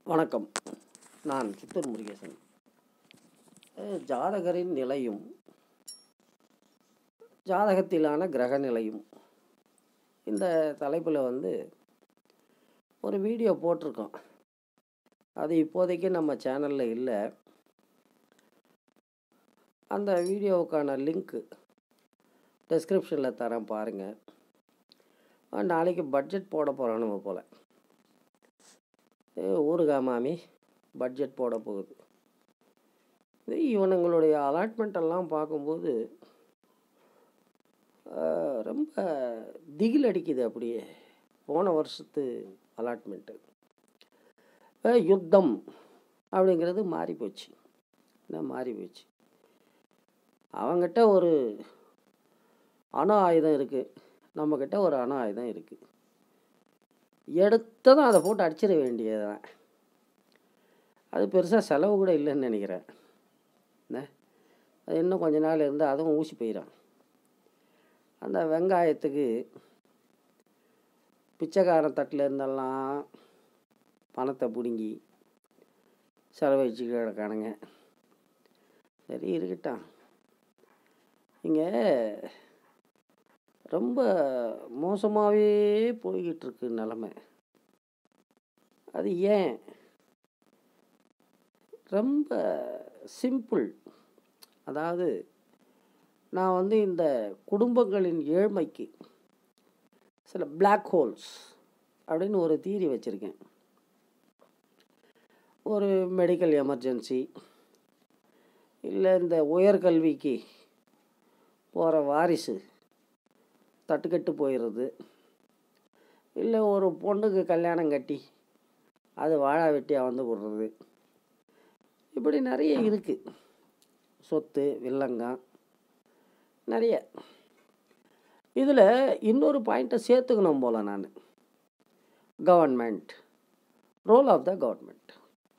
வணக்கம் நான் சித்தூர் முருகேசன் அஹ் ஜாதகரின் நிலையும் ஜாதகத்திலான கிரக நிலையும் இந்த தலைப்பில் வந்து ஒரு வீடியோ போட்டிருக்கோம் அது இப்போதைக்கு நம்ம சேனலில் இல்லை அந்த வீடியோவுக்கான லிங்க்கு டெஸ்கிரிப்ஷனில் தரேன் பாருங்கள் நாளைக்கு பட்ஜெட் போட போகிறோம் நம்ம போல் ஊருகா மாமி பட்ஜெட் போட போகுது இது இவனுங்களுடைய அலாட்மெண்ட் எல்லாம் பார்க்கும்போது ஆஹ், ரொம்ப திகில் அடிக்குது அப்படியே போன வருஷத்து அலாட்மெண்ட்டு யுத்தம் அப்படிங்கிறது மாறி போச்சு என்ன மாறி போச்சு அவங்கிட்ட ஒரு அணு ஆயுதம் இருக்குது நம்மக்கிட்ட ஒரு அணு ஆயுதம் இருக்குது எடுத்ததும் அதை போட்டு அடிச்சிட வேண்டியதுதான் அது பெருசாக செலவு கூட இல்லைன்னு நினைக்கிறேன் என்ன அது இன்னும் கொஞ்ச நாள் இருந்தால் அதுவும் ஊசி போயிடும் அந்த வெங்காயத்துக்கு பிச்சைக்காரன் தட்டில் இருந்தெல்லாம் பணத்தை பிடுங்கி செலவழிச்சு கிடக்கானுங்க சரி இருக்கட்டும் இங்கே ரொம்ப மோசமாகவே போய்கிட்டு இருக்கு நிலமை அது ஏன் ரொம்ப சிம்பிள் அதாவது நான் வந்து இந்த குடும்பங்களின் ஏழ்மைக்கு சில பிளாக் ஹோல்ஸ் அப்படின்னு ஒரு தீரி வச்சுருக்கேன் ஒரு மெடிக்கல் எமர்ஜென்சி இல்லை இந்த உயர்கல்விக்கு போகிற வாரிசு தட்டுக்கட்டு போயிடுறது இல்லை ஒரு பொண்ணுக்கு கல்யாணம் கட்டி அது வாழா வெட்டியாக வந்து விடுறது இப்படி நிறைய இருக்குது சொத்து வில்லங்கம் நிறைய இதில் இன்னொரு பாயிண்ட்டை சேர்த்துக்கணும் போல் நான் government role of the government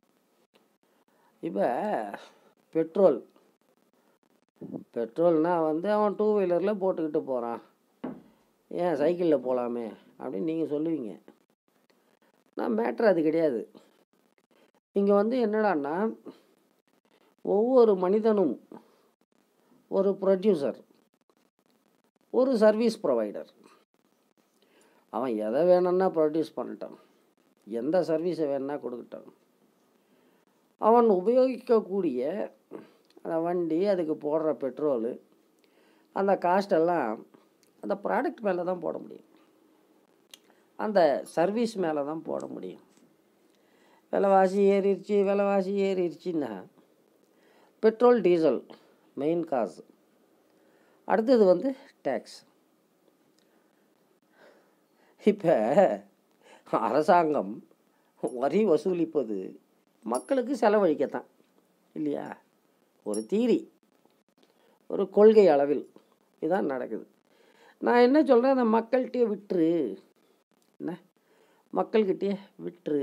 இப்போ பெட்ரோல் பெட்ரோல்னால் வந்து அவன் டூ வீலரில் போட்டுக்கிட்டு போகிறான் ஏன் சைக்கிளில் போகலாமே அப்படின்னு நீங்கள் சொல்லுவீங்க நான் மேட்ரு அது கிடையாது இங்கே வந்து என்னடான்னா ஒவ்வொரு மனிதனும் ஒரு ப்ரொடியூசர் ஒரு சர்வீஸ் ப்ரொவைடர் அவன் எதை வேணும்னா ப்ரொடியூஸ் பண்ணட்டும் எந்த சர்வீஸை வேணும்னா கொடுக்கட்டும் அவன் உபயோகிக்கக்கூடிய அந்த வண்டி அதுக்கு போடுற பெட்ரோலு அந்த காஸ்டெல்லாம் அந்த ப்ராடக்ட் மேலே தான் போட முடியும் அந்த சர்வீஸ் மேலே தான் போட முடியும் விலைவாசி ஏறிடுச்சு விலைவாசி ஏறிடுச்சுன்னா பெட்ரோல் டீசல் மெயின் காசு அடுத்தது வந்து டேக்ஸ் இப்போ அரசாங்கம் வரி வசூலிப்பது மக்களுக்கு செலவழிக்கத்தான் இல்லையா ஒரு தீரி ஒரு கொள்கை அளவில் இதான் நடக்குது நான் என்ன சொல்கிறேன் அந்த மக்கள்கிட்டயே விட்டுரு என்ன மக்கள்கிட்டயே விட்டுரு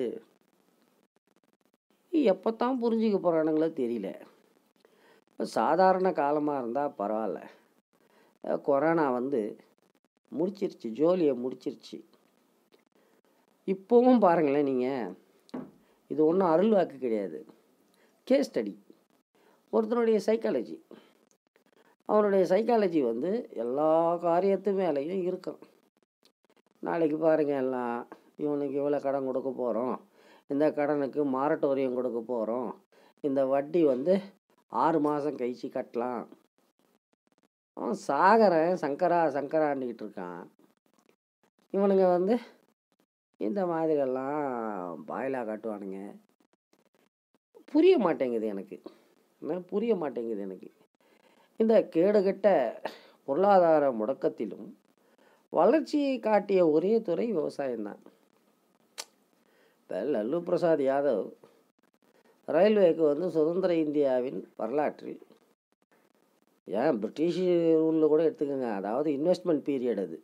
எப்போ தான் புரிஞ்சுக்க போகிறானுங்களோ தெரியல இப்போ சாதாரண காலமாக இருந்தால் பரவாயில்ல அஹ் கொரோனா வந்து முடிச்சிருச்சு ஜோலியை முடிச்சிருச்சு இப்போவும் பாருங்களேன் நீங்கள் இது ஒன்றும் அருள் வாக்கு கிடையாது கேஸ் ஸ்டடி ஒருத்தனுடைய சைக்காலஜி அவனுடைய சைக்காலஜி வந்து எல்லா காரியத்து மேலேயும் இருக்கும் நாளைக்கு பாருங்க எல்லாம் இவனுக்கு இவ்வளோ கடன் கொடுக்க போகிறோம் இந்த கடனுக்கு மாரட்டோரியம் கொடுக்க போகிறோம் இந்த வட்டி வந்து ஆறு மாதம் கழிச்சு கட்டலாம் அவன் சாகரன் சங்கரா சங்கராண்டிக்கிட்டு இருக்கான் இவனுங்க வந்து இந்த மாதிரியெல்லாம் பாயிலாக காட்டுவானுங்க புரிய மாட்டேங்குது எனக்கு என்ன புரிய மாட்டேங்குது எனக்கு இந்த கேடுகட்ட பொருளாதார முடக்கத்திலும் வளர்ச்சியை காட்டிய ஒரே துறை விவசாயம்தான் இப்போ லல்லு பிரசாத் யாதவ் ரயில்வேக்கு வந்து சுதந்திர இந்தியாவின் வரலாற்றில் ஏன் பிரிட்டிஷ் ரூலில் கூட எடுத்துக்கோங்க அதாவது இன்வெஸ்ட்மெண்ட் பீரியட் அது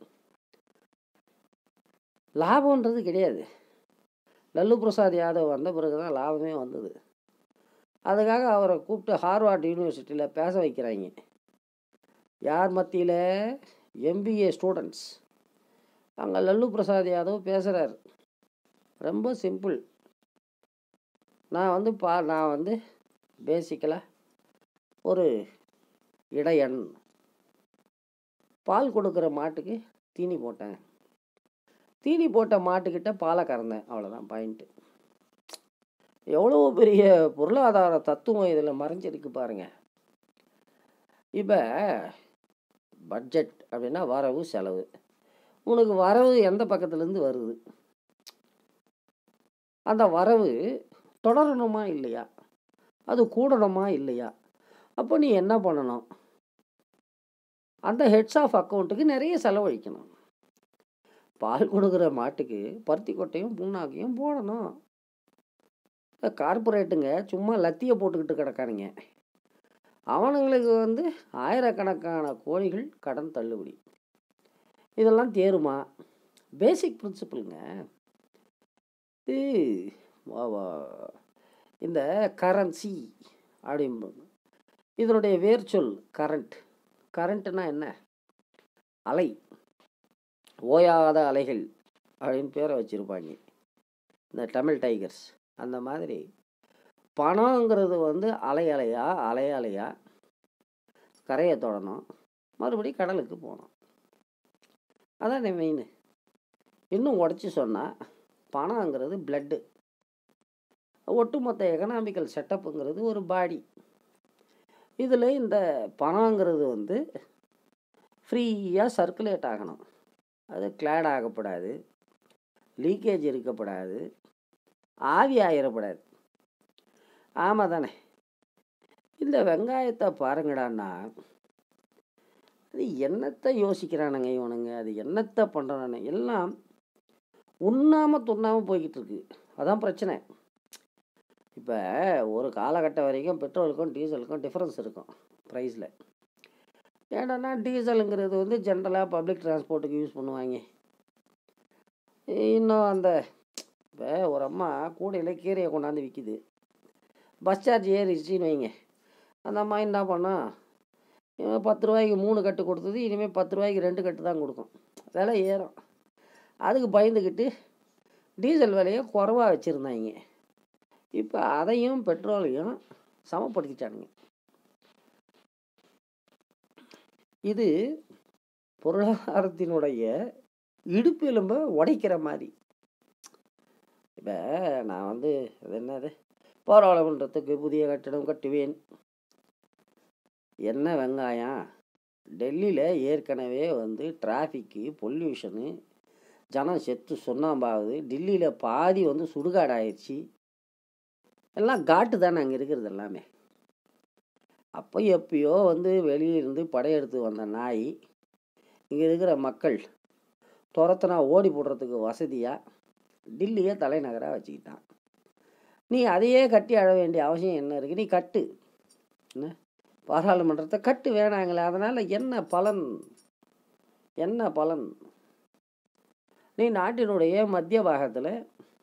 லாபம்ன்றது கிடையாது லல்லு பிரசாத் யாதவ் வந்த பிறகு தான் லாபமே வந்தது அதுக்காக அவரை கூப்பிட்டு ஹார்வார்ட் யூனிவர்சிட்டியில் பேச வைக்கிறாங்க யார் மத்தியில் எம்பிஏ ஸ்டூடெண்ட்ஸ் அங்கே லல்லு பிரசாத் யாதவ் பேசுகிறார் ரொம்ப சிம்பிள் நான் வந்து பா நான் வந்து பேசிக்கலாக ஒரு இடையன் பால் கொடுக்குற மாட்டுக்கு தீனி போட்டேன் தீனி போட்ட மாட்டுக்கிட்ட பாலை கறந்தேன் அவ்வளோதான் பாயிண்ட்டு எவ்வளோ பெரிய பொருளாதார தத்துவம் இதில் மறைஞ்சிருக்கு பாருங்க இப்போ பட்ஜெட் அப்படின்னா வரவு செலவு உனக்கு வரவு எந்த பக்கத்துலேருந்து வருது அந்த வரவு தொடரணுமா இல்லையா அது கூடணுமா இல்லையா அப்போ நீ என்ன பண்ணணும் அந்த ஹெட்ஸ் ஆஃப் அக்கௌண்ட்டுக்கு நிறைய செலவழிக்கணும் பால் கொடுக்குற மாட்டுக்கு பருத்தி கொட்டையும் புண்ணாக்கையும் போடணும் கார்பரேட்டுங்க சும்மா லத்தியை போட்டுக்கிட்டு கிடக்கானுங்க அவனுங்களுக்கு வந்து ஆயிரக்கணக்கான கோழிகள் கடன் தள்ளுபடி இதெல்லாம் தேருமா பேசிக் பிரின்சிபிளுங்க இது வா- வா- இந்த கரன்சி அப்படிம்போது இதனுடைய வேர்ச்சொல் கரண்ட் கரண்ட்னா என்ன அலை ஓயாத அலைகள் அப்படின்னு பேரை வச்சுருப்பாங்க இந்த தமிழ் டைகர்ஸ் அந்த மாதிரி பணங்கிறது வந்து அலை அலையா அலை அலையா கரையை தொடணும் மறுபடியும் கடலுக்கு போகணும் அதான் மெயின் இன்னும் உடச்சி சொன்னால் பணங்கிறது பிளட்டு ஒட்டுமொத்த எக்கனாமிக்கல் செட்டப்புங்கிறது ஒரு பாடி இதில் இந்த பணங்கிறது வந்து ஃப்ரீயாக சர்க்குலேட் ஆகணும் அது கிளாட் ஆகக்கூடாது லீக்கேஜ் இருக்கப்படாது ஆவி ஆயிடக்கூடாது ஆமாம் தானே இந்த வெங்காயத்தை பாருங்கடான்னா அது என்னத்தை யோசிக்கிறானுங்க இவனுங்க அது என்னத்தை பண்ணுறானுங்க எல்லாம் உண்ணாமல் துண்ணாமல் போய்கிட்டு இருக்கு அதான் பிரச்சனை இப்போ ஒரு காலகட்டம் வரைக்கும் பெட்ரோலுக்கும் டீசலுக்கும் டிஃப்ரென்ஸ் இருக்கும் ப்ரைஸில் ஏன்னா டீசலுங்கிறது வந்து ஜென்ரலாக பப்ளிக் டிரான்ஸ்போர்ட்டுக்கு யூஸ் பண்ணுவாங்க இன்னும் அந்த இப்போ ஒரு அம்மா கூடையில் கீரையை கொண்டாந்து விற்கிது பஸ் சார்ஜ் ஏறிடுச்சின்னு வைங்க அந்த அம்மா என்ன பண்ணோம் இவன் பத்து ரூபாய்க்கு மூணு கட்டு கொடுத்தது இனிமேல் பத்து ரூபாய்க்கு ரெண்டு கட்டு தான் கொடுக்கும் விலை ஏறும் அதுக்கு பயந்துக்கிட்டு டீசல் விலையை குறைவா வச்சுருந்தாங்க இப்போ அதையும் பெட்ரோலையும் சமப்படுத்திட்டானுங்க இது பொருளாதாரத்தினுடைய இடுப்பு எலும்பை உடைக்கிற மாதிரி இப்போ நான் வந்து அது என்னது பாராளுமன்றத்துக்கு புதிய கட்டிடம் கட்டுவேன் என்ன வெங்காயம் டெல்லியில் ஏற்கனவே வந்து டிராஃபிக்கு பொல்யூஷனு ஜனம் செத்து சுண்ணாம்பாகுது டெல்லியில் பாதி வந்து சுடுகாடு ஆயிடுச்சு எல்லாம் காட்டு தானே அங்கே இருக்கிறது எல்லாமே அப்போ எப்பயோ வந்து வெளியிருந்து படையெடுத்து வந்த நாய் இங்கே இருக்கிற மக்கள் துரத்துனா ஓடி போடுறதுக்கு வசதியாக டில்லியை தலைநகராக வச்சுக்கிட்டான் நீ அதையே கட்டி அழ வேண்டிய அவசியம் என்ன இருக்குது நீ கட்டு என்ன பாராளுமன்றத்தை கட்டு வேணாங்களே அதனால் என்ன பலன் என்ன பலன் நீ நாட்டினுடைய மத்திய பாகத்தில்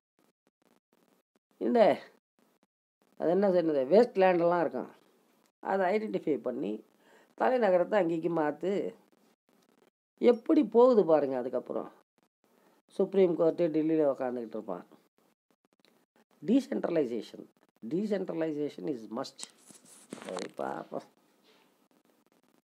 இந்த அது என்ன சொன்னது வேஸ்ட் லேண்டெல்லாம் இருக்கும் அதை ஐடென்டிஃபை பண்ணி தலைநகரத்தை அங்கேக்கு மாற்று எப்படி போகுது பாருங்க அதுக்கப்புறம் சுப்ரீம் கோர்ட்டு டெல்லியில் உக்காந்துக்கிட்டு இருப்பான் டீசென்ட்ரலைசேஷன் டீசென்ட்ரலைசேஷன் இஸ் மஸ்ட் சரி பார்ப்போம்